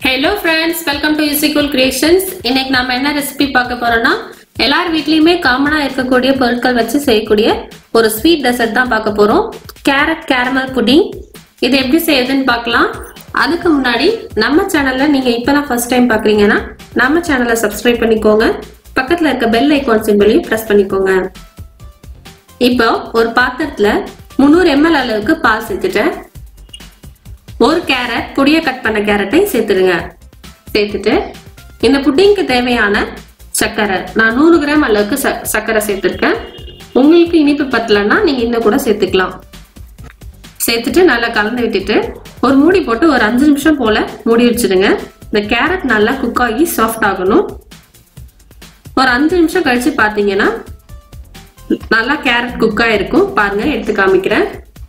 hello friends welcome to யூசிகூல் creations இன்னைக்கு நம்ம என்ன ரெசிபி பார்க்க போறோம்னா எல்லார் வீட்லயுமே காமனா இருக்கக்கூடிய பொருட்கள் வச்சு செய்யக்கூடிய ஒரு ஸ்வீட் டெசர்ட் தான் பார்க்க போறோம் கேரட் கேரமல் புடிங் இது எப்படி செய்யுதுன்னு பார்க்கலாம் அதுக்கு முன்னாடி நம்ம சேனல்ல நீங்க இப்பதான் ஃபர்ஸ்ட் டைம் பாக்குறீங்கன்னா நம்ம சேனலை சப்ஸ்கிரைப் பண்ணிக்கோங்க பக்கத்துல இருக்க பெல் ஐகான் சிம்பிளையும் பிரஸ் பண்ணிக்கோங்க இப்போ ஒரு பாத்திரத்துல முந்நூறு எம்எல் அளவுக்கு பால் சேர்த்துட்டேன் ஒரு கேரட் பொடிய கட் பண்ண கேரட்டை சேர்த்துடுங்க சேர்த்துட்டு இந்த புட்டிங்க்கு தேவையான சர்க்கரை நான் நூறு கிராம் அளவுக்கு ச- சர்க்கரை சேர்த்துருக்கேன் உங்களுக்கு இனிப்பு பத்தலைன்னா நீங்க இன்னும் கூட சேர்த்துக்கலாம் சேர்த்துட்டு நல்லா கலந்து விட்டுட்டு ஒரு மூடி போட்டு ஒரு அஞ்சு நிமிஷம் போல மூடி வச்சிடுங்க இந்த கேரட் நல்லா குக் ஆகி சாஃப்ட் ஆகணும் ஒரு அஞ்சு நிமிஷம் கழிச்சு பார்த்தீங்கன்னா நல்லா கேரட் குக் ஆயிருக்கும் பாருங்க எடுத்து காமிக்கிறேன்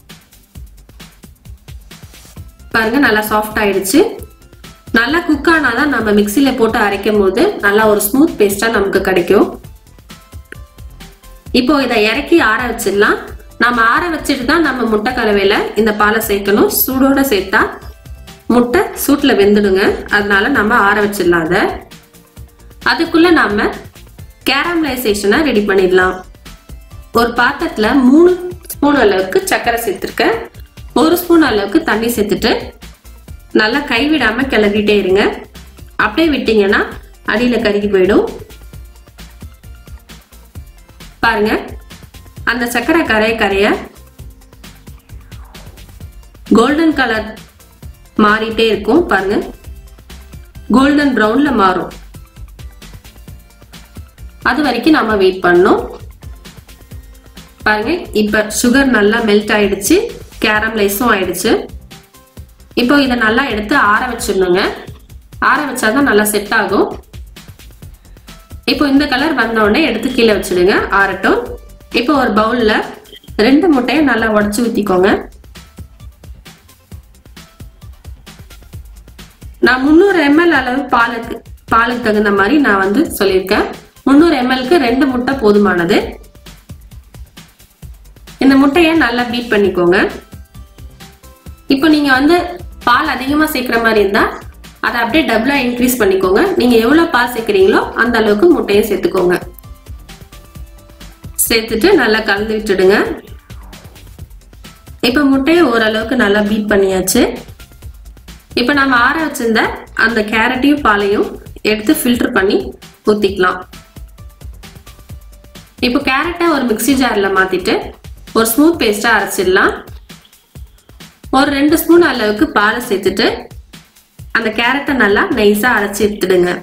பாருங்க நல்லா சாஃப்ட் ஆயிடுச்சு நல்லா குக் ஆனாதான் நம்ம மிக்சியில போட்டு அரைக்கும் போது நல்லா ஒரு ஸ்மூத் பேஸ்டா நமக்கு கிடைக்கும் இப்போ இதை இறக்கி ஆற வச்சிடலாம் நம்ம ஆற வச்சுட்டு தான் நம்ம முட்டை கலவையில இந்த பாலை சேர்க்கணும் சூடோட சேர்த்தா முட்டை சூட்ல வெந்துடுங்க அதனால நம்ம ஆற வச்சிடலாம் அதை அதுக்குள்ள நாம கேரமலைசேஷனை ரெடி பண்ணிடலாம் ஒரு பாத்திரத்துல மூணு ஸ்பூன் அளவுக்கு சர்க்கரை சேர்த்துருக்கேன் ஒரு ஸ்பூன் அளவுக்கு தண்ணி சேர்த்துட்டு நல்லா கைவிடாம கிளறிட்டே இருங்க அப்படியே விட்டீங்கன்னா அடியில கருகி போயிடும் பாருங்க அந்த சர்க்கரை கரைய கரைய கோல்டன் கலர் மாறிட்டே இருக்கும் பாருங்க கோல்டன் ப்ரௌன்ல மாறும் அது வரைக்கும் நாம வெயிட் பண்ணணும் பாருங்க இப்ப சுகர் நல்லா மெல்ட் ஆயிடுச்சு கேரமலைஸும் ஆயிடுச்சு இப்போ இதை நல்லா எடுத்து ஆற வச்சிடணுங்க ஆற வச்சாதான் நல்லா செட் ஆகும் இப்போ இந்த கலர் வந்த உடனே எடுத்து கீழே வச்சிடுங்க ஆறட்டும் இப்போ ஒரு பவுல்ல ரெண்டு முட்டையை நல்லா உடச்சி ஊத்திக்கோங்க நான் முந்நூறு எம்எல் அளவு பாலுக்கு பாலுக்கு தகுந்த மாதிரி நான் வந்து சொல்லியிருக்கேன் முந்நூறு எம்எல்க்கு ரெண்டு முட்டை போதுமானது இந்த முட்டையை நல்லா பீட் பண்ணிக்கோங்க இப்போ நீங்க வந்து பால் அதிகமா சேர்க்கிற மாதிரி இருந்தா அதை அப்படியே டபுளா இன்க்ரீஸ் பண்ணிக்கோங்க நீங்க எவ்வளவு பால் சேர்க்குறீங்களோ அந்த அளவுக்கு முட்டையை சேர்த்துக்கோங்க சேர்த்துட்டு நல்லா கலந்து விட்டுடுங்க இப்போ முட்டையை ஓரளவுக்கு நல்லா பீட் பண்ணியாச்சு இப்போ நம்ம ஆற வச்சிருந்த அந்த கேரட்டையும் பாலையும் எடுத்து ஃபில்டர் பண்ணி ஊத்திக்கலாம் இப்போ கேரட்டை ஒரு மிக்ஸி ஜார்ல மாத்திட்டு ஒரு ஸ்மூத் பேஸ்டா அரைச்சிடலாம் ஒரு ரெண்டு ஸ்பூன் அளவுக்கு பாலை சேர்த்துட்டு அந்த கேரட்டை நல்லா நைஸா அரைச்சி எடுத்துடுங்க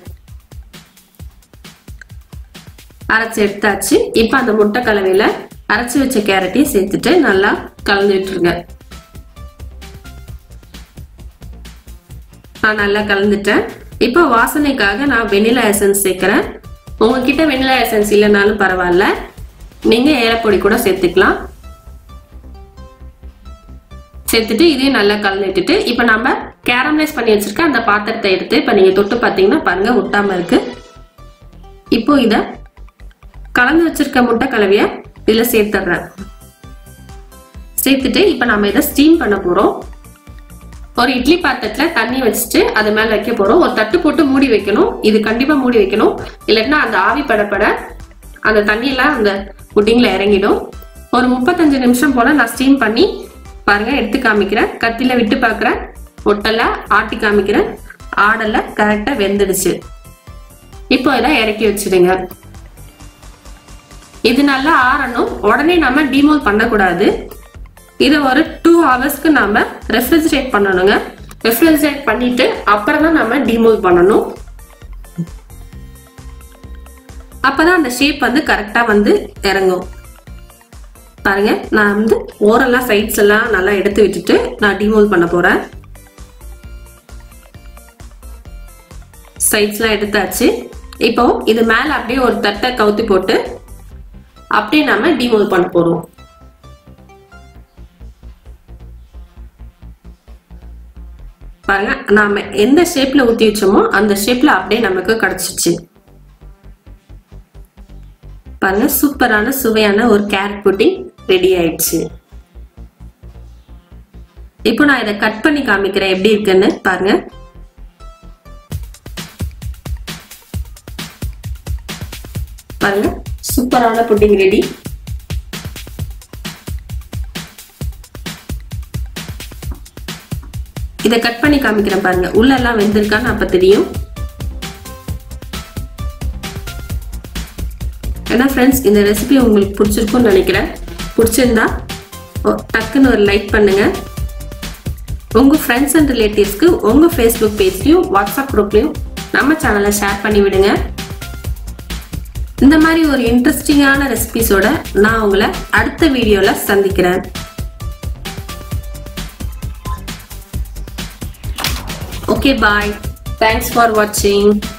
அரைச்சி எடுத்தாச்சு இப்போ அந்த முட்டை கலவையில அரைச்சி வச்ச கேரட்டையும் சேர்த்துட்டு நல்லா கலந்து விட்டுருங்க நான் நல்லா கலந்துட்டேன் இப்போ வாசனைக்காக நான் வெனிலா எசன்ஸ் சேர்க்கிறேன் உங்ககிட்ட வெனிலா எசன்ஸ் இல்லைனாலும் பரவாயில்ல நீங்க ஏலப்பொடி கூட சேர்த்துக்கலாம் சேர்த்துட்டு இதையும் நல்லா கலந்துட்டுட்டு இப்போ நம்ம கேரமலைஸ் பண்ணி வச்சிருக்க அந்த பாத்திரத்தை எடுத்து இப்போ நீங்க தொட்டு பார்த்தீங்கன்னா பாருங்க ஒட்டாம இருக்கு இப்போ இத கலந்து வச்சிருக்க முட்டை கலவைய இதுல சேர்த்துடுறேன் சேர்த்துட்டு இப்போ நம்ம இதை ஸ்டீம் பண்ண போறோம் ஒரு இட்லி பாத்திரத்துல தண்ணி வச்சுட்டு அது மேல வைக்க போறோம் ஒரு தட்டு போட்டு மூடி வைக்கணும் இது கண்டிப்பா மூடி வைக்கணும் இல்லைன்னா அந்த ஆவி படப்பட அந்த தண்ணியெல்லாம் அந்த புட்டிங்ல இறங்கிடும் ஒரு முப்பத்தஞ்சு நிமிஷம் போல நான் ஸ்டீம் பண்ணி பாருங்க எடுத்து காமிக்கிறேன் கத்தில விட்டு பார்க்கறேன் ஒட்டல ஆட்டி காமிக்கிறேன் ஆடல கரெக்டா வெந்துடுச்சு இப்போ இதை இறக்கி வச்சிடுங்க இது நல்லா ஆறணும் உடனே நம்ம டிமோல் பண்ணக்கூடாது இதை ஒரு டூ ஹவர்ஸ்க்கு நாம ரெஃப்ரிஜரேட் பண்ணணுங்க ரெஃப்ரிஜரேட் பண்ணிட்டு அப்புறம் தான் நம்ம டிமோல் பண்ணணும் அப்பதான் அந்த ஷேப் வந்து கரெக்டா வந்து இறங்கும் பாருங்க நான் வந்து ஓரெல்லாம் சைட்ஸ் எல்லாம் நல்லா எடுத்து விட்டுட்டு நான் டிமோல் பண்ண போறேன் சைட்ஸ்லாம் எடுத்தாச்சு இப்போ இது மேல அப்படியே ஒரு தட்டை கவுத்தி போட்டு அப்படியே நாம டிமோல் பண்ண போறோம் பாருங்க நாம எந்த ஷேப்ல ஊத்தி வச்சோமோ அந்த ஷேப்ல அப்படியே நமக்கு கிடைச்சிச்சு பாருங்க சூப்பரான சுவையான ஒரு கேரட் புட்டிங் ரெடி ஆயிடுச்சு இப்போ நான் இதை கட் பண்ணி காமிக்கிறேன் எப்படி இருக்குன்னு பாருங்க பாருங்க சூப்பரான புட்டிங் ரெடி இதை கட் பண்ணி காமிக்கிறேன் பாருங்க உள்ள எல்லாம் வெந்திருக்கான்னு அப்ப தெரியும் ஏன்னா ஃப்ரெண்ட்ஸ் இந்த ரெசிபி உங்களுக்கு பிடிச்சிருக்கும்னு நினைக்கிறேன் பிடிச்சிருந்தா ஒ- டக்குன்னு ஒரு லைக் பண்ணுங்க உங்க ஃப்ரெண்ட்ஸ் அண்ட் ரிலேட்டிவ்ஸ்க்கு உங்க ஃபேஸ்புக் பேஜ்லயும் வாட்ஸ்அப் குரூப்லயும் நம்ம சேனலை ஷேர் பண்ணி விடுங்க இந்த மாதிரி ஒரு இன்ட்ரெஸ்டிங்கான ரெசிபிஸோட நான் உங்களை அடுத்த வீடியோல சந்திக்கிறேன் ஓகே பாய் தேங்க்ஸ் ஃபார் வாட்சிங்